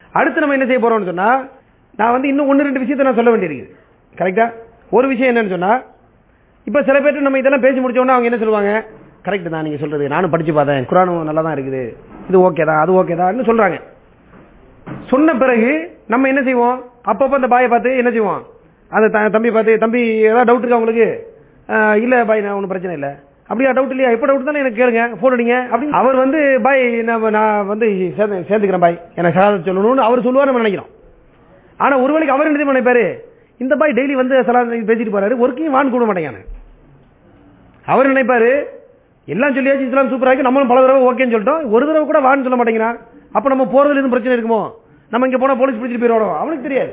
அடுத்து நம்ம என்ன செய்ய போறோம்னு சொன்னா நான் வந்து இன்னும் ஒன்று ரெண்டு விஷயத்தை நான் சொல்ல வேண்டியிருக்கு கரெக்டா ஒரு விஷயம் என்னன்னு சொன்னா இப்ப சில பேர்ட்ட நம்ம இதெல்லாம் பேசி முடிச்ச உடனே அவங்க என்ன சொல்லுவாங்க கரெக்ட் தான் நீங்க சொல்றது நானும் படிச்சு பார்த்தேன் குரானும் நல்லா தான் இருக்குது இது ஓகே தான் அது ஓகே தான் சொல்றாங்க சொன்ன பிறகு நம்ம என்ன செய்வோம் அப்பப்போ அந்த பாயை பார்த்து என்ன செய்வோம் அந்த த- தம்பி பார்த்து தம்பி ஏதாவது டவுட் இருக்கா உங்களுக்கு ஆஹ் இல்ல பாய் நான் ஒன்றும் பிரச்சனை இல்லை அப்படியா டவுட் இல்லையா எப்போ டவுட் தானே எனக்கு கேளுங்க ஃபோன் அடிங்க அப்படின்னு அவர் வந்து பாய் நான் நான் வந்து சேர்ந்து சேர்ந்துக்கிறேன் பாய் எனக்கு சகாதம் சொல்லணும்னு அவர் சொல்லுவார் நம்ம நினைக்கிறோம் ஆனா ஒரு வேளைக்கு அவர் என்ன தெரியுமா நினைப்பாரு இந்த பாய் டெய்லி வந்து சலாத் பேசிட்டு போறாரு ஒர்க்கையும் வான் கூட மாட்டேங்கானு அவர் நினைப்பாரு எல்லாம் சொல்லியாச்சு இஸ்லாம் சூப்பரா இருக்கு நம்மளும் பல தடவை ஓகேன்னு சொல்லிட்டோம் ஒரு தடவை கூட வான்னு சொல்ல மாட்டேங்கிறான் அப்ப நம்ம போறதுல எதுவும் பிரச்சனை இருக்குமோ நம்ம இங்க போனா போலீஸ் பிடிச்சிட்டு போயிடுவோம் அவனுக்கு தெரியாது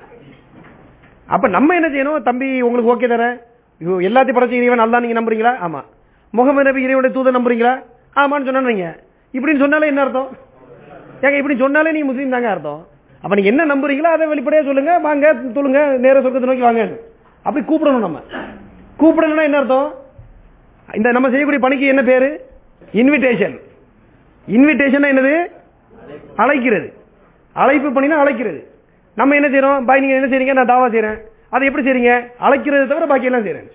அப்ப நம்ம என்ன செய்யணும் தம்பி உங்களுக்கு ஓகே தானே ஐயோ, எல்லாத்தையும் படைச்ச இறைவன் அல்லா நீங்க நம்புறீங்களா ஆமா முகமது நபி இறைவனுடைய தூதர் நம்புறீங்களா ஆமான்னு சொன்னீங்க இப்படின்னு சொன்னாலே என்ன அர்த்தம் ஏங்க இப்படி சொன்னாலே நீங்க முஸ்லீம் தாங்க அர்த்தம் அப்ப நீங்க என்ன நம்புறீங்களோ அதை வெளிப்படையா சொல்லுங்க வாங்க சொல்லுங்க நேர சொர்க்கத்தை நோக்கி வாங்க அப்படி கூப்பிடணும் நம்ம கூப்பிடணும்னா என்ன அர்த்தம் இந்த நம்ம செய்யக்கூடிய பணிக்கு என்ன பேரு இன்விடேஷன் இன்விடேஷன் என்னது அழைக்கிறது அழைப்பு பண்ணினா அழைக்கிறது நம்ம என்ன செய்யறோம் பாய் நீங்க என்ன செய்றீங்க நான் தாவா செய்றேன் அதை எப்படி செய்றீங்க அழைக்கிறது தவிர பாக்கி எல்லாம் செய்றேன்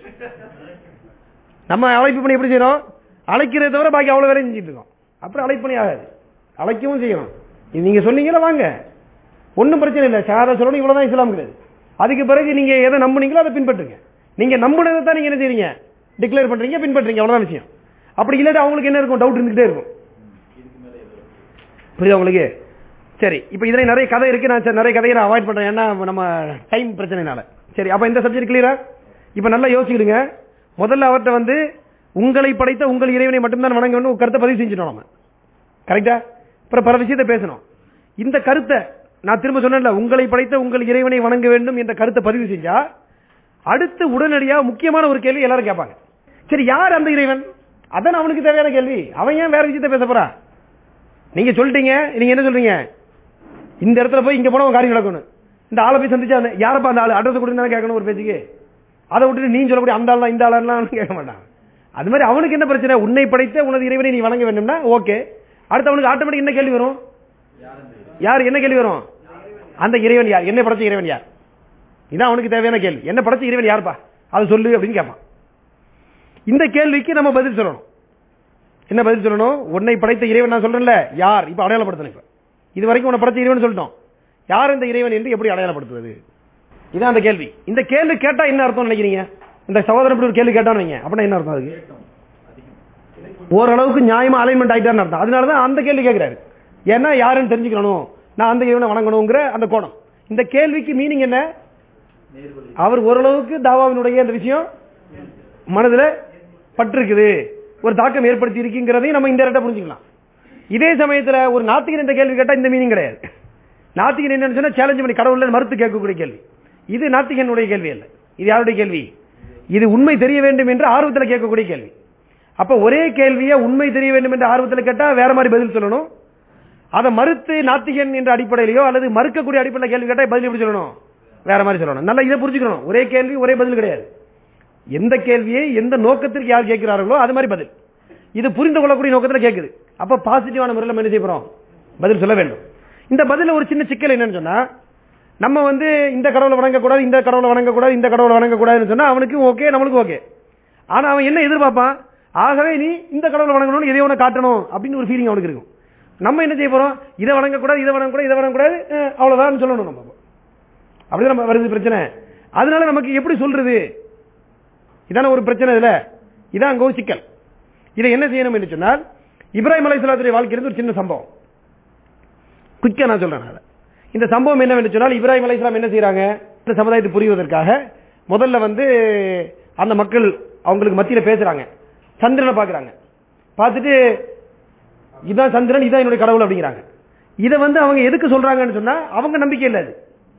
நம்ம அழைப்பு பண்ணி எப்படி செய்யறோம் அழைக்கிறது தவிர பாக்கி அவ்வளவு வேலையும் செஞ்சுட்டு இருக்கோம் அப்புறம் அழைப்பு பண்ணி ஆகாது அழைக்கவும் செய்யணும் இது நீங்க சொன்னீங்களா வாங்க ஒன்றும் பிரச்சனை இல்லை ஷாதா சொல்லணும் இவ்வளவுதான் இஸ்லாம் கிடையாது அதுக்கு பிறகு நீங்க எதை நம்புனீங்களோ அதை பின்பற்றுங்க நீங்க நம்புனதை தான் நீங்க என்ன செய்றீங்க டிக்ளேர் பண்றீங்க பின்பற்றுறீங்க அவ்வளவுதான் விஷயம் அப்படி இல்லாட்டி அவங்களுக்கு என்ன இருக்கும் டவுட் இருந்துகிட்டே இருக்கும் புரியுதா உங்களுக்கு சரி இப்போ இதுல நிறைய கதை இருக்கு நான் சரி, நிறைய கதையை நான் அவாய்ட் பண்றேன் ஏன்னா நம்ம டைம் பிரச்சனைனால சரி அப்ப இந்த சப்ஜெக்ட் கிளியரா இப்போ நல்லா யோசிக்கிடுங்க முதல்ல அவர்கிட்ட வந்து உங்களை படைத்த உங்கள் இறைவனை மட்டும்தான் வணங்க வேண்டும் கருத்தை பதிவு செஞ்சுட்டோம் நம்ம கரெக்டா அப்புறம் பல விஷயத்தை பேசணும் இந்த கருத்தை நான் திரும்ப சொன்னேன்ல உங்களை படைத்த உங்கள் இறைவனை வணங்க வேண்டும் என்ற கருத்தை பதிவு செஞ்சா அடுத்து உடனடியா முக்கியமான ஒரு கேள்வி எல்லாரும் கேட்பாங்க சரி யார் அந்த இறைவன் அதான் அவனுக்கு தேவையான கேள்வி அவன் ஏன் வேற விஷயத்தை பேச போறா நீங்க சொல்லிட்டீங்க நீங்க என்ன சொல்றீங்க இந்த இடத்துல போய் இங்க போனா உன் காரியம் நடக்கணும் இந்த ஆளை போய் சந்திச்சா அந்த- யாரப்பா அந்த ஆள் அட்ரஸ் கொடுத்து கேட்கணும் ஒரு பேச்சுக்கு அதை விட்டுட்டு நீ சொல்லக்கூடிய அந்த ஆள் இந்த ஆளெல்லாம் கேட்க மாட்டான் அது மாதிரி அவனுக்கு என்ன பிரச்சனை உன்னை படைத்த உனது இறைவனை நீ வணங்க வேண்டும்னா ஓகே அடுத்து அவனுக்கு ஆட்டோமேட்டிக் என்ன கேள்வி வரும் யார் என்ன கேள்வி வரும் அந்த இறைவன் யார் என்னை படைச்ச இறைவன் யார் இதான் அவனுக்கு தேவையான கேள்வி என்ன படைச்ச இறைவன் யாருப்பா அதை சொல்லு அப்படின்னு கேட்பான் இந்த கேள்விக்கு நம்ம பதில் சொல்லணும் என்ன பதில் சொல்லணும் உன்னை படைத்த இறைவன் நான் சொல்றேன்ல யார் இப்ப அடையாளப்படுத்தணும் இப்ப இது வரைக்கும் உன்னை படைத்த இறைவன் சொல்லிட்டோம் யார் இந்த இறைவன் என்று எப்படி அடையாளப்படுத்துவது இதான் அந்த கேள்வி இந்த கேள்வி கேட்டா என்ன அர்த்தம் நினைக்கிறீங்க இந்த சகோதரன் இப்படி ஒரு கேள்வி கேட்டான்னு வைங்க அப்படின்னா என்ன அர்த்தம் அதுக்கு ஓரளவுக்கு நியாயமா அலைன்மெண்ட் ஆயிட்டான்னு அர்த்தம் அதனாலதான் அந்த கேள்வி கேட்கிறாரு ஏன்னா யாருன்னு தெரிஞ்சுக்கணும் நான் அந்த இறைவனை வணங்கணுங்கிற அந்த கோணம் இந்த கேள்விக்கு மீனிங் என்ன அவர் ஓரளவுக்கு தாவாவினுடைய அந்த விஷயம் மனதுல பட்டிருக்குது ஒரு தாக்கம் ஏற்படுத்தி இருக்குங்கிறதையும் நம்ம இந்த புரிஞ்சுக்கலாம் இதே சமயத்துல ஒரு நாத்திகன் இந்த கேள்வி கேட்டா இந்த மீனிங் கிடையாது நாத்திகன் என்னன்னு சொன்னா சேலஞ்ச் பண்ணி கடவுள்ல மறுத்து கேட்கக்கூடிய கேள்வி இது நாத்திகனுடைய கேள்வி அல்ல இது யாருடைய கேள்வி இது உண்மை தெரிய வேண்டும் என்று ஆர்வத்தில் கேட்கக்கூடிய கேள்வி அப்ப ஒரே கேள்வியை உண்மை தெரிய வேண்டும் என்ற ஆர்வத்தில் கேட்டா வேற மாதிரி பதில் சொல்லணும் அதை மறுத்து நாத்திகன் என்ற அடிப்படையிலயோ அல்லது மறுக்கக்கூடிய அடிப்படையில் கேள்வி கேட்டா பதில் எப்படி சொல்லணும் வேற மாதிரி சொல்லணும் நல்லா இதை புரிஞ்சுக்கணும் ஒரே கேள்வி ஒரே பதில் கிடையாது எந்த கேள்வியை எந்த நோக்கத்திற்கு யார் கேட்கிறார்களோ அது மாதிரி பதில் இது புரிந்து கொள்ளக்கூடிய நோக்கத்தில் கேட்குது அப்ப பாசிட்டிவான முறையில் நம்ம என்ன செய்ய போறோம் பதில் சொல்ல வேண்டும் இந்த பதில ஒரு சின்ன சிக்கல் என்னன்னு சொன்னா நம்ம வந்து இந்த கடவுளை வணங்கக்கூடாது இந்த கடவுளை வணங்கக்கூடாது இந்த கடவுளை வணங்கக்கூடாதுன்னு சொன்னா அவனுக்கு ஓகே நம்மளுக்கு ஓகே ஆனா அவன் என்ன எதிர்பார்ப்பான் ஆகவே நீ இந்த கடவுளை வணங்கணும்னு எதையோ ஒன்று காட்டணும் அப்படின்னு ஒரு ஃபீலிங் அவனுக்கு இருக்கும் நம்ம என்ன செய்ய போறோம் இதை வணங்கக்கூடாது இதை வணங்கக்கூடாது இதை வணங்கக்கூடாது அஹ், அவ்வளவுதான் சொல்லணும் நம்ம அப்படிதான் நம்ம வருது பிரச்சனை அதனால நமக்கு எப்படி சொல்றது இதான ஒரு பிரச்சனை இதுல இதான் அங்க ஒரு சிக்கல் இதை என்ன செய்யணும் என்று சொன்னால் இப்ராஹிம் அலைஹிஸ்ஸலாத்துடைய வாழ்க்கையிலிருந்து ஒரு சின்ன சம்பவம் குயிக்கா நான் சொல்றேன் அதை. இந்த சம்பவம் என்னவென்று சொன்னால் இப்ராஹிம் அலைஹிஸ்ஸலாம் என்ன செய்றாங்க இந்த சமுதாயத்தை புரிவதற்காக முதல்ல வந்து அந்த மக்கள் அவங்களுக்கு மத்தியில பேசுறாங்க சந்திரனை பாக்குறாங்க பார்த்துட்டு இதான் சந்திரன் இதான் என்னுடைய கடவுள் அப்படிங்கிறாங்க இதை வந்து அவங்க எதுக்கு சொல்றாங்கன்னு சொன்னா அவங்க நம்பிக்கை இல்லை அது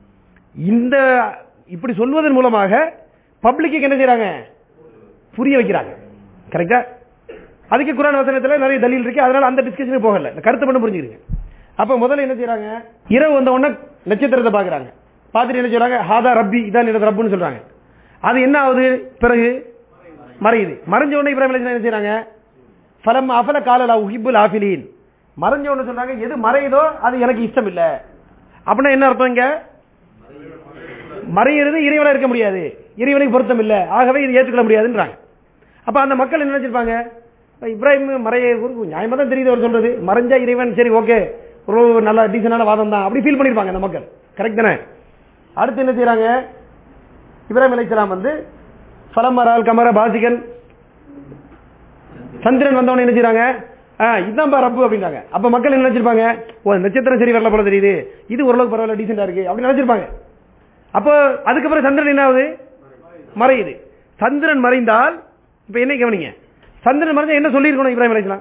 இந்த இப்படி சொல்வதன் மூலமாக பப்ளிக்கு என்ன செய்றாங்க புரிய வைக்கிறாங்க கரெக்டா அதுக்கு குரான் வசனத்துல நிறைய தலீல் இருக்கு அதனால அந்த டிஸ்கஷனுக்கு போகல இந்த கருத்தை மட்டும் புரிஞ்சுக்கிறீங்க அப்ப முதல்ல என்ன செய்றாங்க இரவு வந்த உடனே நட்சத்திரத்தை பாக்குறாங்க பார்த்துட்டு என்ன சொல்றாங்க ஹாதா ரப்பி இதான் எனது ரப்புன்னு சொல்றாங்க அது என்ன ஆகுது பிறகு மறையுது மறைஞ்ச உடனே இப்ராஹிம் அலைஹிஸ்ஸலாம் என்ன செய்றாங்க ஃபலம் அஃபல காலலா உஹிப்புல் ஆஃபிலீன் மறைஞ்ச உடனே சொல்றாங்க எது மறையுதோ அது எனக்கு இஷ்டம் இல்ல அப்படின்னா என்ன அர்த்தம் இங்க மறையிறது இறைவனா இருக்க முடியாது இறைவனுக்கு பொருத்தம் இல்ல ஆகவே இது ஏற்றுக்கொள்ள முடியாதுன்றாங்க அப்ப அந்த மக்கள் என்ன நினைச்சிருப்பாங்க இப்ப இப்ராஹிம் மறைய ஒரு நியாயமா தான் தெரியுது அவர் சொல்றது மறைஞ்சா இறைவன் சரி ஓகே ஒரு நல்ல டீசனான வாதம் தான் அப்படி ஃபீல் பண்ணிருப்பாங்க அந்த மக்கள் கரெக்ட் தானே அடுத்து என்ன செய்யறாங்க இப்ராஹிம் அலைஹிஸ்ஸலாம் வந்து ஃபலமரால் கமர பாசிகன் சந்திரன் வந்தவன என்ன செய்றாங்க ஆ, இதான்பா ரப்பு அப்படின்றாங்க அப்ப மக்கள் என்ன நினைச்சிருப்பாங்க ஓ நட்சத்திரம் சரி வரல போல தெரியுது இது ஓரளவுக்கு பரவாயில்ல டீசெண்டா இருக்கு அப்படின்னு நினைச்சிருப்பாங்க அப்போ அதுக்கப்புறம் சந்திரன் என்ன ஆகுது மறையுது சந்திரன் மறைந்தால் இப்ப என்ன கவனிங்க சந்திரன் மறைஞ்சா என்ன சொல்லியிருக்கணும் இப்ராஹிம் அலைஹிஸ்ஸலாம்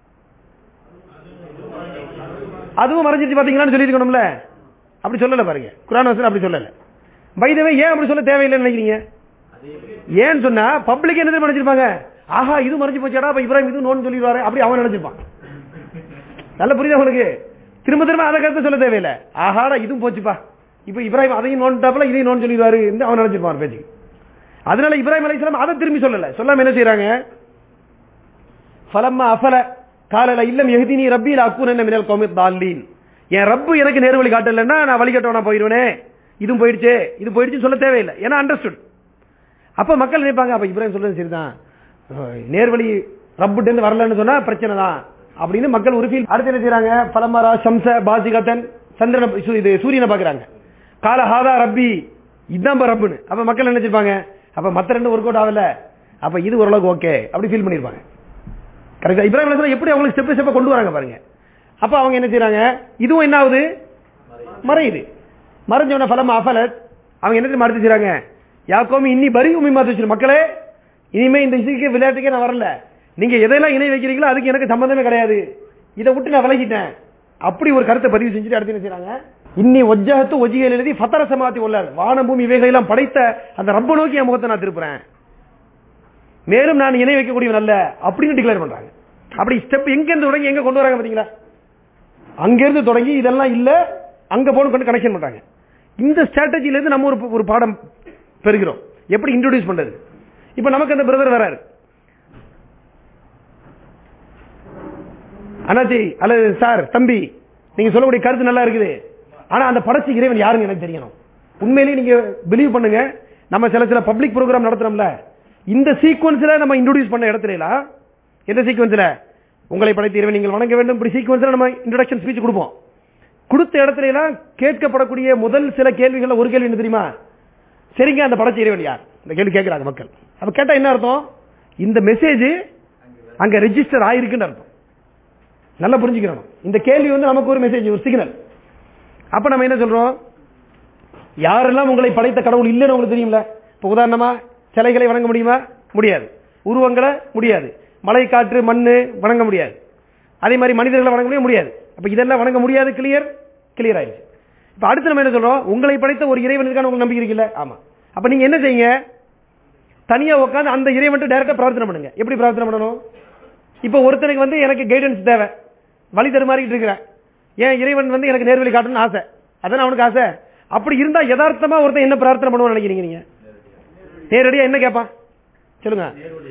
அதுவும் மறைஞ்சிருச்சு பாத்தீங்களான்னு சொல்லியிருக்கணும்ல அப்படி சொல்லல பாருங்க குரான் வசனம் அப்படி சொல்லல வைதவே ஏன் அப்படி சொல்ல தேவையில்லைன்னு நினைக்கிறீங்க ஏன்னு சொன்னா பப்ளிக் என்ன தெரியுமா நினைச்சிருப்பாங்க ஆஹா இது மறைஞ்சு போச்சாடா அப்ப இப்ராஹிம் இது நோன்னு சொல்லிடுவாரு அப்படி அவன் நினைச்சிருப்பான் நல்ல புரியுதா உங்களுக்கு திரும்ப திரும்ப அதை கருத்து சொல்ல தேவையில்லை ஆஹாடா இதுவும் போச்சுப்பா இப்ப இப்ராஹிம் அதையும் நோண்டாப்புல இதையும் நோன் சொல்லிடுவாரு அவன் நினைச்சிருப்பான் பேச்சு அதனால இப்ராஹிம் அலைஹிஸ்ஸலாம் அதை திரும்பி சொல்லல சொல்லாம என்ன செய்றாங்க ஃபலம்மா அஃபல காலல இல்லம் எஹ்தினி ரப்பி லஅக்கூனன்ன மினல் கௌமி தால்லீன் என் ரப்பு எனக்கு நேர் வழி காட்டலன்னா நான் வழிகட்டவனா போயிடுவேனே இதுவும் போயிடுச்சே இது போயிடுச்சு சொல்ல தேவையில்லை ஏன்னா அண்டர்ஸ்டுட் அப்ப மக்கள் நினைப்பாங்க அப்ப இப்ராஹிம் சொல்றது சரிதான் அஹ் நேர்வழி ரப்புட்டு வரலன்னு சொன்னா பிரச்சனை தான் அப்படின்னு மக்கள் ஒரு ஃபீல் அடுத்து என்ன செய்றாங்க பலமரா சம்ச பாசிகத்தன் சந்திரனை சு- இது சூரியனை பாக்குறாங்க கால ஹாதா ரப்பி இதுதான் ரப்புன்னு அப்ப மக்கள் என்ன நினைச்சிருப்பாங்க அப்ப மத்த ரெண்டு ஒர்க் அவுட் ஆகல அப்ப இது ஓரளவுக்கு ஓகே அப்படி ஃபீல் பண்ணிருப்பாங்க கரெக்டா இப்ராஹிம் அலைஹிஸ்ஸலாம் எப்படி அவங்களுக்கு ஸ்டெப் ஸ்டெப்பா கொண்டு வராங்க பாருங்க அப்ப அவங்க என்ன செய்றாங்க இதுவும் என்ன ஆகுது மறையுது மறைஞ்சவன பலம் அஃபலத் அவங்க என்ன தெரியுமா அடுத்து செய்றாங்க யாக்கோமி இன்னி பரி உமி மாத்து மக்களே இனிமே இந்த இசைக்கு விளையாட்டுக்கே நான் வரல நீங்க எதையெல்லாம் இணை வைக்கிறீங்களோ அதுக்கு எனக்கு சம்பந்தமே கிடையாது இதை விட்டு நான் விலகிட்டேன் அப்படி ஒரு கருத்தை பதிவு செஞ்சுட்டு அடுத்து என்ன செய்றாங்க இன்னி ஒஜ்ஜகத்து ஒஜிகள் எழுதி ஃபத்தர சமாத்தி உள்ளார் வானம் பூமி இவைகளெல்லாம் படைத்த அந்த ரப்ப நோக்கி என் முகத்தை நான் திருப்புறேன் மேலும் நான் இணை வைக்கக்கூடியவன் அல்ல அப்படின்னு டிக்ளேர் பண்றாங்க அப்படி ஸ்டெப் எங்க இருந்து தொடங்கி எங்க கொண்டு வராங்க பாத்தீங்களா அங்க இருந்து தொடங்கி இதெல்லாம் இல்ல அங்க போன கொண்டு கனெக்ஷன் பண்றாங்க இந்த ஸ்ட்ராட்டஜில இருந்து நம்ம ஒரு ஒரு பாடம் பெறுகிறோம் எப்படி இன்ட்ரோடியூஸ் பண்றது இப்ப நமக்கு அந்த பிரதர் வராரு அண்ணாச்சி அல்லது சார் தம்பி நீங்க சொல்லக்கூடிய கருத்து நல்லா இருக்குது ஆனா அந்த படைச்ச இறைவன் யாருன்னு எனக்கு தெரியணும் உண்மையிலேயே நீங்க பிலீவ் பண்ணுங்க நம்ம சில சில பப்ளிக் ப்ரோக்ராம் நடத்துறோம்ல இந்த சீக்வன்ஸ்ல நம்ம இன்ட்ரோடியூஸ் பண்ண இடத்துல எல்லாம் எந்த சீக்வன்ஸ்ல உங்களை படைத்த இறைவன் நீங்கள் வணங்க வேண்டும் இப்படி சீக்வன்ஸ்ல நம்ம இன்ட்ரோடக்ஷன் ஸ்பீச் கொடுப்போம் கொடுத்த இடத்துல எல்லாம் கேட்கப்படக்கூடிய முதல் சில கேள்விகள்ல ஒரு கேள்வி என்ன தெரியுமா சரிங்க அந்த படைச்ச இறைவன் யார் இந்த கேள்வி கேட்கிறாங்க மக்கள் அப்ப கேட்டா என்ன அர்த்தம் இந்த மெசேஜ் அங்க ரெஜிஸ்டர் ஆயிருக்குன்னு அர்த்தம் நல்லா புரிஞ்சுக்கணும் இந்த கேள்வி வந்து நமக்கு ஒரு மெசேஜ் ஒரு சிக்னல் அப்ப நம்ம என்ன சொல்றோம் யாரெல்லாம் உங்களை படைத்த கடவுள் இல்லைன்னு உங்களுக்கு தெரியும்ல இப்ப உதாரணமா சிலைகளை வணங்க முடியுமா முடியாது உருவங்களை முடியாது மலை காற்று மண்ணு வணங்க முடியாது அதே மாதிரி மனிதர்களை வணங்க முடிய முடியாது அப்ப இதெல்லாம் வணங்க முடியாது கிளியர் கிளியர் ஆயிடுச்சு இப்ப அடுத்து நம்ம என்ன சொல்றோம் உங்களை படைத்த ஒரு இறைவன் இருக்கான்னு உங்களுக்கு நம்பிக்கை இருக்குல்ல ஆமா அப்ப நீங்க என்ன செய்யுங்க தனியா உட்காந்து அந்த இறைவன் டைரக்டா பிரார்த்தனை பண்ணுங்க எப்படி பிரார்த்தனை பண்ணணும் இப்ப ஒருத்தனுக்கு வந்து எனக்கு கைடன்ஸ் தேவை வழி தருமாறிட்டு இருக்கிறேன் ஏன் இறைவன் வந்து எனக்கு நேர்வழி காட்டணும்னு ஆசை அதானே அவனுக்கு ஆசை அப்படி இருந்தா யதார்த்தமா ஒருத்தன் என்ன பிரார்த்தனை பண்ணுவான்னு நினைக்கிறீங்க நீங்க நேரடியா என்ன கேட்பான் சொல்லுங்க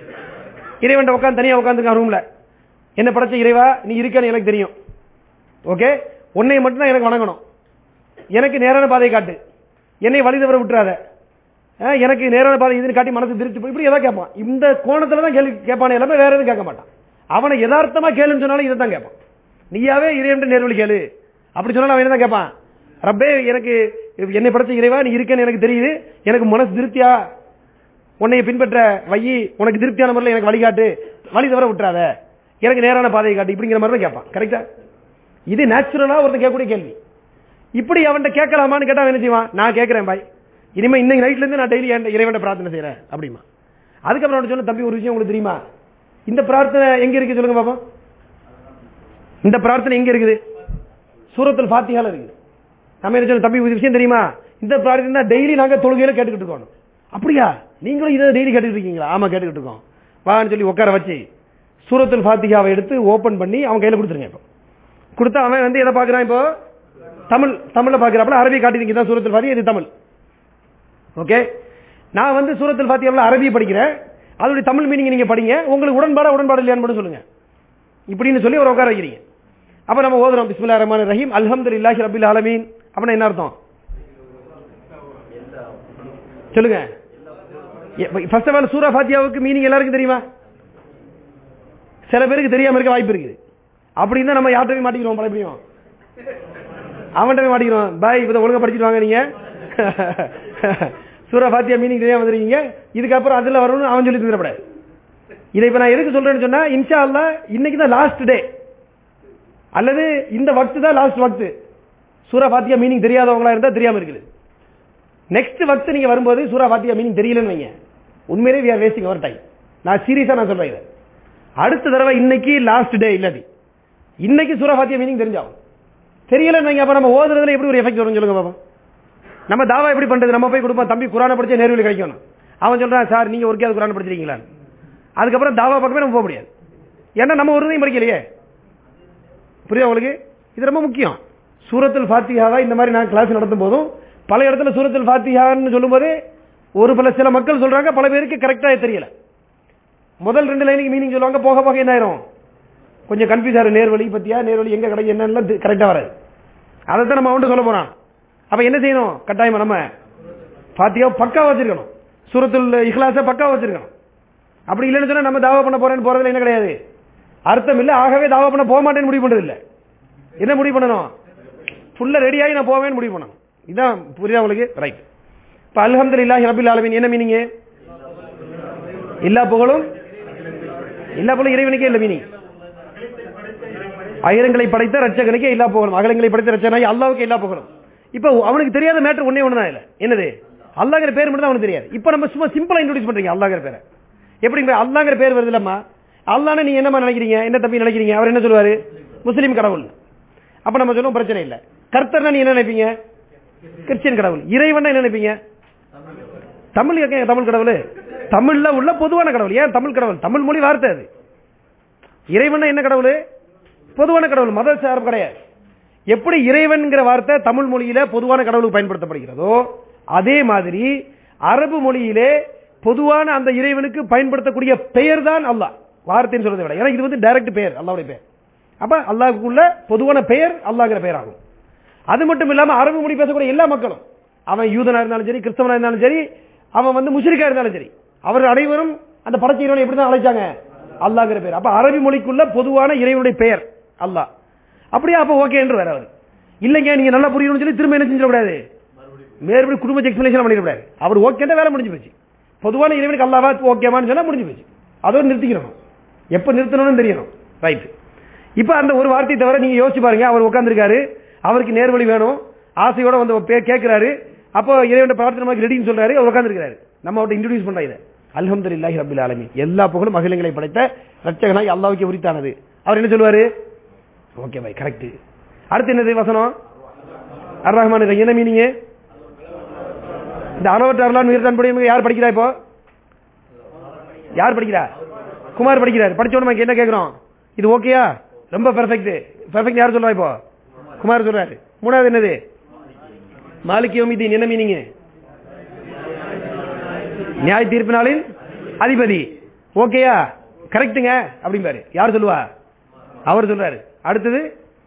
இறைவன் உட்காந்து தனியா உட்காந்துருக்கான் ரூம்ல என்ன படைச்ச இறைவா நீ இருக்கன்னு எனக்கு தெரியும் ஓகே உன்னை மட்டும் தான் எனக்கு வணங்கணும் எனக்கு நேரான பாதையை காட்டு என்னை வழி தவற விட்டுறாத அஹ், எனக்கு நேரான பாதை இதுன்னு காட்டி மனசு திருச்சி இப்படி எதாவது கேட்பான் இந்த கோணத்துல தான் கேள்வி கேட்பானே எல்லாமே வேற எதுவும் கேட்க மாட்டான் அவனை யதார்த்தமா கேளுன்னு சொன்னாலும் இதை தான் கேட்பான் நீயாவே இறைவன் நேர்வழி கேளு அப்படி சொன்னாலும் அவன் என்ன தான் கேட்பான் ரப்பே எனக்கு என்னை படைச்ச இறைவா நீ இருக்கேன்னு எனக்கு தெரியுது எனக்கு மனசு திருப்தியா உன்னை பின்பற்ற வையி உனக்கு திருப்தியான முறையில் எனக்கு வழிகாட்டு வழி தவிர விட்டுறாத எனக்கு நேரான பாதையை காட்டு இப்படிங்கிற மாதிரி தான் கேட்பான் கரெக்டா இது நேச்சுரலா ஒருத்தன் கேட்கக்கூடிய கேள்வி இப்படி அவன்கிட்ட கேட்கலாமான்னு கேட்டா அவன் என்ன செய்வான் நான் கேட்கிறேன் பாய் இனிமே இன்னைக்கு நைட்ல இருந்து நான் டெய்லி இறைவன் பிரார்த்தனை செய்யறேன் அப்படிமா அதுக்கப்புறம் அவன் சொன்ன தம்பி ஒரு விஷயம் உங்களுக்கு தெரியுமா இந்த பிரார்த்தனை எங்க இருக்கு சொல்லுங்க பாப்போம் இந்த பிரார்த்தனை எங்க இருக்குது சூரத்தில் ஃபாத்தியால இருக்குது நம்ம என்ன சொன்ன தம்பி ஒரு விஷயம் தெரியுமா இந்த பிரார்த்தனை டெய்லி நாங்க தொழுகையில கேட்டுக்கிட்டு இருக்கோம் அப்படியா நீங்களும் இதை டெய்லி கேட்டுக்கிட்டு இருக்கீங்களா ஆமா கேட்டுக்கிட்டு இருக்கோம் வான்னு சொல்லி உட்கார வச்சு சூரத்துல் ஃபாத்திகாவை எடுத்து ஓபன் பண்ணி அவன் கையில கொடுத்துருங்க இப்போ கொடுத்தா அவன் வந்து எதை பாக்குறான் இப்போ தமிழ் தமிழ்ல பாக்குறாப்புல அரபி காட்டிருக்கீங்க தான் சூரத்தில் ஃபாத்திகா இது தமிழ் ஓகே நான் வந்து சூரத்தில் ஃபாத்திகாவில் அரபி படிக்கிறேன் அதோட தமிழ் மீனிங் நீங்க படிங்க உங்களுக்கு உடன்பாடா உடன்பாடு இல்லையான்னு மட்டும் சொல்லுங்க இப்படின்னு சொல்லி ஒரு உட்கார வைக்கிறீங்க அப்ப நம்ம ஓதுறோம் பிஸ்மில்லா ரஹ்மான் ரஹீம் அல்ஹம்துலில்லாஹி ரபில் ஆலமீன் அப்படின்னா என்ன அர்த்தம் சொல்லுங்க ஃபர்ஸ்ட் ஆஃப் ஆல் சூரா ஃபாத்தியாவுக்கு மீனிங் எல்லாருக்கும் தெரியுமா சில பேருக்கு தெரியாம இருக்க வாய்ப்பு இருக்குது அப்படி இருந்தா நம்ம யார்கிட்ட போய் மாட்டிக்கிறோம் பழைய அவன்கிட்ட போய் மாட்டிக்கிறோம் பாய் இப்போ ஒழுங்கா படிச்சுட்டு வாங்க நீங்க சூரா ஃபாத்தியா மீனிங் தெரியாம வந்துருக்கீங்க இதுக்கப்புறம் அதுல வரணும்னு அவன் சொல்லி தந்துடப்படாது இதை இப்ப நான் எதுக்கு சொல்றேன்னு சொன்னா இன்ஷா அல்லா இன்னைக்கு தான் லாஸ்ட் டே அல்லது இந்த வக்து தான் லாஸ்ட் வக்து சூரா ஃபாத்தியா மீனிங் தெரியாதவங்களா இருந்தா தெரியாம இருக்குது நெக்ஸ்ட் வக்து நீங்க வரும்போது சூரா ஃபாத்தியா மீனிங் தெரியலன்னு வைங்க உண்மையிலே we are wasting our time நான் சீரியஸா நான் சொல்றேன் இதை அடுத்த தடவை இன்னைக்கு லாஸ்ட் டே இல்லாதி இன்னைக்கு சூரா ஃபாத்தியா மீனிங் தெரிஞ்சாகும் தெரியலன்னு வைங்க அப்ப நம்ம ஓதுறதுல எப்படி ஒரு எஃபெக்ட் வரும் சொல்லுங்க பாப்பா நம்ம தாவா எப்படி பண்றது நம்ம போய் கொடுப்போம் தம்பி குரானை படிச்சா நேர்வில் கிடைக்கணும் அவன் சொல்றான் சார் நீங்க ஒருக்கையாவது குரான் படிச்சிருக்கீங்களா அதுக்கப்புறம் தாவா பக்கமே நம்ம போக முடியாது ஏன்னா நம்ம ஒரு இதையும் படிக்கலையே புரியுதா உங்களுக்கு இது ரொம்ப முக்கியம் சூரத்துல் ஃபாத்திஹாவா இந்த மாதிரி நான் கிளாஸ் நடத்தும் போதும் பல இடத்துல சூரத்துல் ஃபாத்திஹான்னு சொல்லும்போது ஒரு பல சில மக்கள் சொல்றாங்க பல பேருக்கு கரெக்டா தெரியல முதல் ரெண்டு லைனுக்கு மீனிங் சொல்லுவாங்க போக போக என்ன ஆயிரும் கொஞ்சம் கன்ஃபியூஸ் ஆயிரும் நேர்வழி பத்தியா நேர்வழி எங்க கிடைக்கும் என்னன்னு கரெக்டா வராது அதை தான் நம்ம அவன்கிட்ட சொல்ல போறான் அப்ப என்ன செய்யணும் கட்டாயமா நம்ம ஃபாத்தியா பக்கா வச்சிருக்கணும் சூரத்துல் இஹ்லாஸ பக்கா வச்சிருக்கணும் அப்படி இல்லைன்னு சொன்னா நம்ம தாவா பண்ண போறேன்னு போறதுல என்ன கிடையாது அர்த்தம் இல்ல ஆகவே தாவா பண்ண போக மாட்டேன்னு முடிவு பண்றது இல்ல என்ன முடிவு பண்ணணும் ஃபுல்லா ரெடி ஆகி நான் போவேன்னு முடிவு பண்ணணும் இதான் புரியுதா உங்களுக்கு ரைட் இப்ப அல்ஹம்துலில்லாஹி ரபில் ஆலமீன் என்ன மீனிங் எல்லா புகழும் எல்லா புகழும் இறைவனுக்கே இல்ல மீனிங் அகிலங்களை படைத்த ரட்சகனுக்கே எல்லா புகழும் அகலங்களை படைத்த ரட்சகனாய் அல்லாவுக்கு எல்லா புகழும் இப்ப அவனுக்கு தெரியாத மேட்டர் ஒன்னே ஒண்ணுதான் இல்ல என்னது அல்லாங்கிற பேர் மட்டும் தான் அவனுக்கு தெரியாது இப்ப நம்ம சும்மா சிம்பிளா இன்ட்ரோடியூஸ் பண்றீங்க அல்லாங்கிற பேரை எப்படி அல்லாங்கிற பேர் வருது இல்லம்மா அல்லான்னு நீங்க என்னமா நினைக்கிறீங்க என்ன தம்பி நினைக்கிறீங்க அவர் என்ன சொல்லுவாரு முஸ்லீம் கடவுள் அப்ப நம்ம சொல்லுவோம் பிரச்சனை இல்ல கர்த்தர்னா நீ என்ன நினைப்பீங்க கிறிஸ்டியன் கடவுள் இறைவன் என்ன நினைப்பீங்க தமிழ் கேட்க தமிழ் கடவுள் தமிழ்ல உள்ள பொதுவான கடவுள் ஏன் தமிழ் கடவுள் தமிழ் மொழி வார்த்தை அது இறைவன் என்ன கடவுள் பொதுவான கடவுள் மத சார்பு கிடையாது எப்படி இறைவன்கிற வார்த்தை தமிழ் மொழியில பொதுவான கடவுளுக்கு பயன்படுத்தப்படுகிறதோ அதே மாதிரி அரபு மொழியிலே பொதுவான அந்த இறைவனுக்கு பயன்படுத்தக்கூடிய பெயர் தான் அல்லாஹ் வார்த்தைன்னு சொல்றதை விட ஏன்னா இது வந்து டைரக்ட் பெயர் அல்லாவுடைய பெயர் அப்ப அல்லாஹுக்குள்ள பொதுவான பெயர் அல்லாஹ்ங்கிற பெயர் ஆகும் அது மட்டும் இல்லாம அரபு மொழி பேசக்கூடிய எல்லா மக்களும் அவன் யூதனா இருந்தாலும் சரி கிறிஸ்தவனா இருந்தாலும் சரி அவன் வந்து முஸ்லிக்கா இருந்தாலும் சரி அவர்கள் அனைவரும் அந்த படைச்ச இறைவனை எப்படி தான் அழைச்சாங்க அல்லாஹ்ங்கிற பெயர் அப்ப அரபி மொழிக்குள்ள பொதுவான இறைவனுடைய பெயர் அல்லாஹ் அப்படியே அப்ப ஓகே என்று வேற அவர் இல்லைங்க நீங்க நல்லா புரியணும்னு சொல்லி திரும்ப என்ன செஞ்சிடக்கூடாது மேற்படி குடும்ப எக்ஸ்பிளேஷன் பண்ணிடக்கூடாது அவர் ஓகே வேலை முடிஞ்சு போச்சு பொதுவான இறைவனுக்கு அல்லாவா ஓகேவான்னு சொன்னா முடிஞ்சு போச்சு அதோடு நிறுத்திக்கணும் எப்ப நிறுத்தணும்னு தெரியணும் ரைட் இப்ப அந்த ஒரு வார்த்தை தவிர நீங்க யோசிச்சு பாருங்க அவர் உட்கார்ந்துருக்காரு அவருக்கு நேர்வழி வேணும் ஆசையோட வந்து பே- கேட்கிறாரு அப்போ இறைவன் பிரார்த்தனை நமக்கு ரெடின்னு சொல்றாரு அவர் உட்கார்ந்துருக்காரு நம்ம அவர்கிட்ட இன்ட்ரோடியூஸ் பண்ற இதை அல்ஹம்துலில்லாஹி ரப்பில் ஆலமீன் எல்லா புகழும் அகிலங்களை படைத்த ரட்சகனாய் அல்லாஹ்வுக்கு உரித்தானது அவர் என்ன சொல்லுவாரு ஓகே பாய் கரெக்ட் அடுத்து என்னது வசனம் அர் ரஹ்மான் ரஹீம். என்ன மீனிங் இந்த அளவற்ற அருளான் உயிர்தான் படி யார் படிக்கிறா இப்போ யார் படிக்கிறா குமார் படிக்கிறார் படிச்ச உடனே என்ன கேட்கிறோம் இது ஓகேயா ரொம்ப பெர்ஃபெக்ட் பெர்ஃபெக்ட் யார் சொல்றா இப்போ குமார் சொல்றாரு மூணாவது என்னது மாலிக் யோமிதீன் என்ன மீனிங் நியாய தீர்ப்பு நாளின் அதிபதி ஓகேயா கரெக்ட்டுங்க அப்படிம்பாரு யார் சொல்லுவா அவர் சொல்றாரு அடுத்தது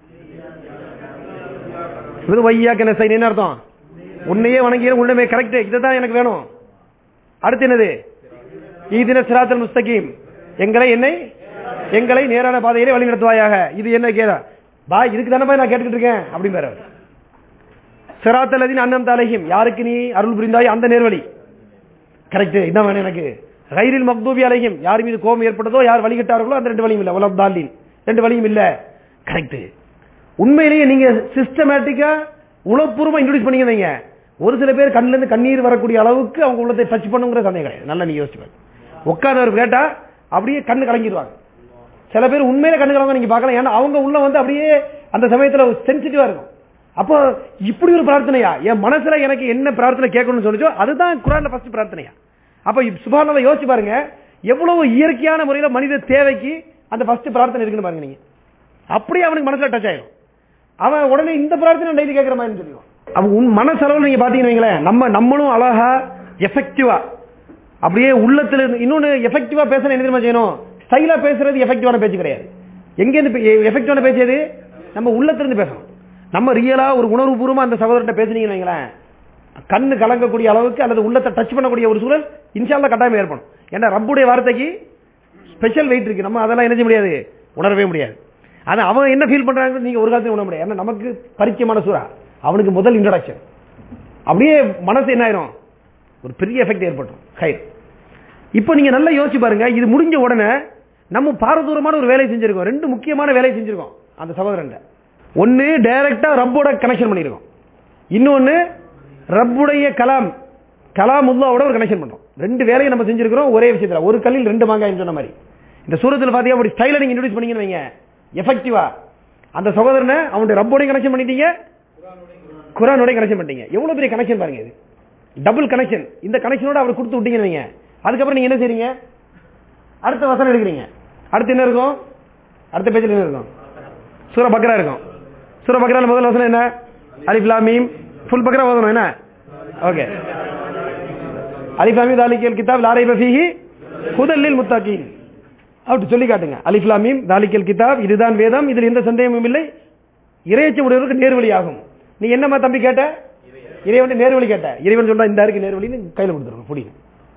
இது வையா கணசை என்ன அர்த்தம் உன்னையே வணங்கிய உன்னை கரெக்ட் இதுதான் எனக்கு வேணும் அடுத்து என்னது ஈதின சிராத்தல் முஸ்தகீம் எங்களை என்னை எங்களை நேரான பாதையிலே வழி நடத்துவாயாக இது என்ன கேதா பா இதுக்கு தானே நான் கேட்டுக்கிட்டு இருக்கேன் அப்படிம்பாரு அவர் சிராத்தல் அதின் அன்னம் தலையும் யாருக்கு நீ அருள் புரிந்தாய் அந்த நேர்வழி கரெக்ட் இதான் வேணும் எனக்கு கைரில் மக்தூபி அலையும் யார் மீது கோபம் ஏற்பட்டதோ யார் வழிகிட்டார்களோ அந்த ரெண்டு வழியும் இல்ல உலகம் தாலின் ரெண்டு வழியும் இல்ல கரெக்ட் உண்மையிலேயே நீங்க சிஸ்டமேட்டிக்கா உளப்பூர்வமா இன்ட்ரோடியூஸ் பண்ணீங்க வைங்க ஒரு சில பேர் கண்ணுல இருந்து கண்ணீர் வரக்கூடிய அளவுக்கு அவங்க உள்ளத்தை டச் பண்ணுங்கிற சந்தேகம் கிடையாது நல்லா நீங்க யோசிச்சு பாருங்க உட்கார்ந்தவர் கேட்டா அப்படியே கண்ணு கலங்கிடுவாங்க சில பேர் உண்மையில கண்ணு கலங்க நீங்க பார்க்கலாம் ஏன்னா அவங்க உள்ள வந்து அப்படியே அந்த சமயத்துல சென்சிட்டிவா இருக்கும் அப்போ இப்படி ஒரு பிரார்த்தனையா என் மனசுல எனக்கு என்ன பிரார்த்தனை கேட்கணும்னு சொல்லிச்சோ அதுதான் குரான்ல ஃபர்ஸ்ட் பிரார்த்தனையா அப்ப சுபானதை யோசிச்சு பாருங்க எவ்வளவு இயற்கையான முறையில மனித தேவைக்கு அந்த ஃபர்ஸ்ட் பிரார்த்தனை இருக்குன்னு பாருங்க நீங்க அப்படியே அவனுக்கு மனசுல டச் ஆயிடும் அவன் உடனே இந்த பிரார்த்தனை டெய்லி கேட்கிற மாதிரி சொல்லுவான் அவன் உன் மனசளவில் நீங்க பாத்தீங்கன்னு வைங்களேன், நம்ம நம்மளும் அழகா எஃபெக்டிவா அப்படியே உள்ளத்துல இருந்து- இன்னொன்னு எஃபெக்டிவா பேசணும் என்ன தெரியுமா செய்யணும் ஸ்டைலா பேசுறது எஃபெக்டிவான பேச்சு கிடையாது எங்க இருந்து எஃபெக்டிவான பேச்சு எது நம்ம உள்ளத்துல இருந்து பேசணும் நம்ம ரியலா ஒரு உணர்வுபூர்வமா அந்த சகோதரர்கிட்ட பேசுனீங்கன்னு வைங்களேன் கண்ணு கலங்கக்கூடிய அளவுக்கு அல்லது உள்ளத்தை டச் பண்ணக்கூடிய ஒரு சூழல் இன்ஷால்லா கட்டாயம் ஏற்படும் ஏன்னா ரப்புடைய வார்த்தைக்கு ஸ்பெஷல் வெயிட் இருக்கு நம்ம அதெல்லாம் என்ன செய்ய முடியாது உணரவே முடியாது ஆனா அவன் என்ன ஃபீல் பண்றாங்கன்னு நீங்க ஒரு காலத்தையும் உணர முடியாது ஏன்னா நமக்கு பரிச்சயமான சூறா அவனுக்கு முதல் இன்ட்ரடக்ஷன் அப்படியே மனசு என்ன ஆயிரும் ஒரு பெரிய எஃபெக்ட் ஏற்படும் கயிறு இப்போ நீங்க நல்லா யோசிச்சு பாருங்க இது முடிஞ்ச உடனே நம்ம பாரதூரமான ஒரு வேலையை செஞ்சிருக்கோம் ரெண்டு முக்கியமான வேலையை செஞ்சிருக்கோம் அந்த சகோதரன் ஒன்னு டைரக்டா ரப்போட கனெக்ஷன் பண்ணிருக்கோம் இன்னொன்னு ரப்புடைய கலாம் கலாம் உல்லாவோட ஒரு கனெக்ஷன் பண்றோம் ரெண்டு வேலையை நம்ம செஞ்சிருக்கிறோம் ஒரே விஷயத்துல ஒரு கல்லில் ரெண்டு மாங்காய் சொன்ன மாதிரி இந்த சூரத்தில் பாத்தீங்க அப்படி ஸ்டைல நீங்க இன்ட்ரோடியூஸ் பண்ணீங்கன்னு வைங்க எஃபெக்டிவா அந்த சகோதரனை அவனுடைய ரப்போட கனெக்ஷன் பண்ணிட்டீங்க குரானோட கனெக்ஷன் பண்ணிட்டீங்க எவ்வளவு பெரிய கனெக்ஷன் பாருங்க இது டபுள் கனெக்ஷன் இந்த கனெக்ஷனோட அவர் கொடுத்து விட்டீங்கன்னு வைங்க அதுக்கப்புறம் நீங்க என்ன செய்றீங்க அடுத்த வசனம் எடுக்கிறீங்க அடுத்து என்ன இருக்கும் அடுத்த பேஜில் என்ன இருக்கும் சூர பக்ரா இருக்கும் சூர பக்ரால முதல் வசனம் என்ன அலிஃப்லாம் மீம் ஃபுல் பக்ரா ஓதணும் என்ன ஓகே அலிஃப்லாம் மீம் தாலிக்கல் கிதாப் லாரை பஃபீஹி ஹுதல்லில் முத்தாக்கீன் அப்படி சொல்லி காட்டுங்க அலிஃப்லாம் மீம் தாலிக்கல் கிதாப் இதுதான் வேதம் இதில் எந்த சந்தேகமும் இல்லை இறையச்சம் உடையவருக்கு நேர்வழி ஆகும் நீ என்னம்மா தம்பி கேட்ட இறைவன் நேர்வழி கேட்ட இறைவன் சொல்றா இந்த இருக்கு நேர்வழின்னு கையில கொடுத்துருங்க புடிங்க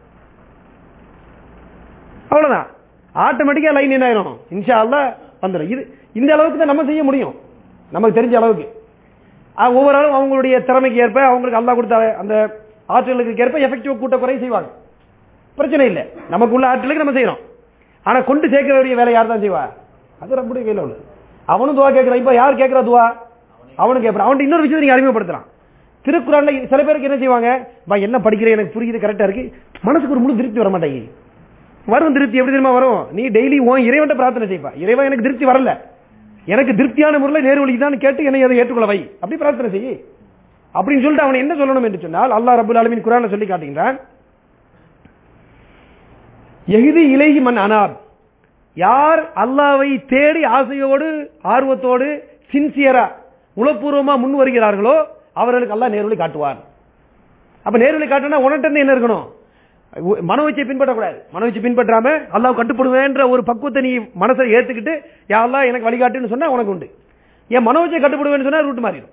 அவ்வளவுதான் ஆட்டோமேட்டிக்கா லைன் என்ன ஆயிரும் இன்ஷா அல்லா வந்துடும் இது இந்த அளவுக்கு தான் நம்ம செய்ய முடியும் நமக்கு தெரிஞ்ச அளவுக்கு ஆ, ஒவ்வொரு ஆளும் அவங்களுடைய திறமைக்கு ஏற்ப அவங்களுக்கு அல்லாஹ் கொடுத்த அந்த ஆற்றலுக்கு ஏற்ப எஃபெக்டிவ் கூட்ட குறை செய்வாங்க பிரச்சனை இல்லை நமக்கு உள்ள ஆற்றலுக்கு நம்ம செய்யறோம் ஆனா கொண்டு சேர்க்க வேண்டிய வேலை யார் தான் செய்வா அது ரப்புடைய கையில உள்ளது அவனும் துவா கேட்கிறான் இப்ப யார் கேட்கிறா துவா அவனும் கேட்கிறான் அவன் இன்னொரு விஷயத்தை நீங்க அறிமுகப்படுத்தலாம் திருக்குறள்ல சில பேருக்கு என்ன செய்வாங்க பா என்ன படிக்கிறேன் எனக்கு புரியுது கரெக்டா இருக்கு மனசுக்கு ஒரு முழு திருப்தி வர மாட்டேங்குது வரும் திருப்தி எப்படி தெரியுமா வரும் நீ டெய்லி உன் இறைவன்ட்ட பிரார்த்தனை செய்ப்பா இறைவன் எனக்கு திருப்தி வரல எனக்கு திருப்தியான முறையில் நேர்வழிதான் கேட்டு என்னை அதை ஏற்றுக்கொள்ள வை அப்படி பிரார்த்தனை செய் அப்படின்னு சொல்லிட்டு அவன் என்ன சொல்லணும் என்று சொன்னால் அல்லாஹ் ரபுல் ஆலமீன் குரான சொல்லி காட்டுகின்றான் எகுதி இலகி மண் அனாப் யார் அல்லாவை தேடி ஆசையோடு ஆர்வத்தோடு சின்சியரா உளப்பூர்வமா முன் வருகிறார்களோ அவர்களுக்கு அல்லாஹ் நேர்வழி காட்டுவார் அப்ப நேர்வழி காட்டுனா உனட்டு என்ன இருக்கணும் உ- மனோச்சை பின்பற்றக்கூடாது மனோச்சை பின்பற்றாம அல்லாஹ் கட்டுப்படுவேன்ற ஒரு பக்குவத்தை நீ மனசை ஏத்துக்கிட்டு யா அல்லாஹ் எனக்கு வழிகாட்டுன்னு சொன்னா உனக்கு உண்டு என் மனோச்சை கட்டுப்படுவேன்னு சொன்னா ரூட் மாறிடும்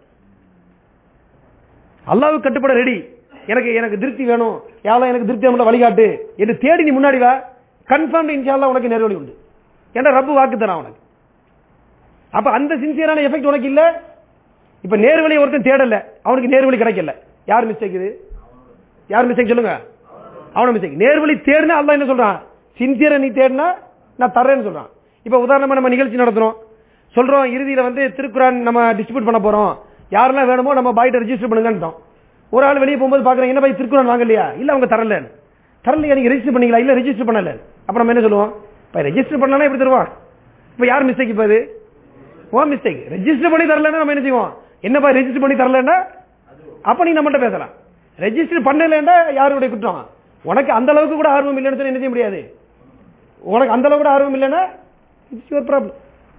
அல்லாவுக்கு கட்டுப்பட ரெடி எனக்கு எனக்கு திருப்தி வேணும் யாரெல்லாம் எனக்கு திருப்தி நம்மள வழிகாட்டு என்று தேடி நீ முன்னாடி வா கன்ஃபார்ம் இன்ஷால்லா உனக்கு நேர்வழி உண்டு ஏன்னா ரப்பு வாக்கு தரான் உனக்கு அப்ப அந்த சின்சியரான எஃபெக்ட் உனக்கு இல்ல இப்ப நேர்வழி ஒருத்தன் தேடல அவனுக்கு நேர்வழி கிடைக்கல யார் மிஸ்டேக் இது யார் மிஸ்டேக் சொல்லுங்க அவன மிஸ்டேக் நேர்வழி தேடினா அல்லாஹ் என்ன சொல்றான் சின்சியரா நீ தேடினா நான் தர்றேன்னு சொல்றான் இப்ப உதாரணமா நம்ம நிகழ்ச்சி நடத்துறோம் சொல்றோம் இறுதியில வந்து திருக்குறான் நம்ம டிஸ்ட்ரிபியூட் பண்ண போறோம் யாரெல்லாம் வேணுமோ நம்ம பாய்ட்ட ரெஜிஸ்டர் பண்ணுங்கன்ட்டோம் ஒரு ஆள் வெளியே போகும்போது பாக்குறேன் என்ன பாய் திருக்குறான் வாங்கலையா இல்ல அவங்க தரல தரலையா நீங்க ரெஜிஸ்டர் பண்ணீங்களா இல்ல ரெஜிஸ்டர் பண்ணல அப்ப நம்ம என்ன சொல்லுவோம் இப்ப ரெஜிஸ்டர் பண்ணலாம் எப்படி தருவான் இப்ப யார் மிஸ்டேக் இப்ப இது ஓ மிஸ்டேக் ரெஜிஸ்டர் பண்ணி தரலன்னா நம்ம என்ன செய்வோம் என்னப்பா ரெஜிஸ்டர் பண்ணி தரலன்னா அப்ப நீ நம்மகிட்ட பேசலாம் ரெஜிஸ்டர் பண்ணலன்னா யாருடைய குற்றம் உனக்கு அந்த அளவுக்கு கூட ஆர்வம் இல்லைன்னு சொல்லி என்ன செய்ய முடியாது உனக்கு அந்த அளவுக்கு கூட ஆர்வம் இல்லைன்னா இட்ஸ் யுவர் ப்ராப்ளம்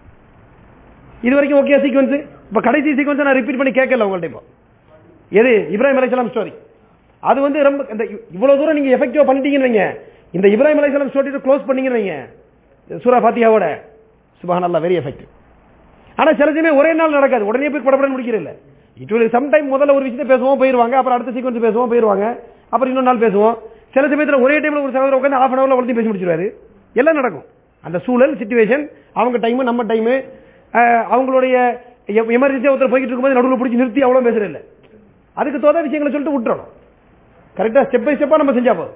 இது வரைக்கும் ஓகே சீக்வன்ஸ் இப்ப கடைசி சீக்வன்ஸ் நான் ரிப்பீட் பண்ணி கேட்கல உங்கள்ட்ட இப்போ எது இப்ராஹிம் அலைஹிஸ்ஸலாம் ஸ்டோரி அது வந்து ரொம்ப இந்த இவ்வளவு தூரம் நீங்க எஃபெக்டிவா பண்ணிட்டீங்கன்னு வைங்க இந்த இப்ராஹிம் அலைஹிஸ்ஸலாம் ஸ்டோரி க்ளோஸ் பண்ணீங்கன்னு வைங்க சூரா ஃபாத்தியாவோட சுபஹானல்லாஹ் வெரி எஃபெக்டிவ் ஆனா சில சமயம் ஒரே நாள் நடக்காது உடனே போய் படப்படன்னு முடிக்கிறது இல்ல இட் வில் சம்டைம் முதல்ல ஒரு விஷயத்தை பேசுவோம் போயிருவாங்க அப்புறம் அடுத்த சீக்வன்ஸ் பேசுவோம் போயிருவாங்க அப்புறம் இன்னொரு நாள் பேசுவோம் சில சமயத்துல ஒரே டைம்ல ஒரு சகோதரர் உட்காந்து ஹாஃப் அன் அவர்ல உடனே பேசி முடிச்சிருவாரு எல்லாம் நடக்கும் அந்த சூழல் சிச்சுவேஷன் அவங்க டைம் நம்ம டைம் அவங்களுடைய எமர்ஜென்சியா ஒருத்தர் போய்கிட்டு இருக்கும்போது நடுவில் பிடிச்சி நிறுத்தி அவ்வளவு பேசுறது இல்ல அதுக்கு தோத விஷயங்களை சொல்லிட்டு விட்டுறணும் கரெக்டா ஸ்டெப் பை ஸ்டெப்பா நம்ம செஞ்சா போதும்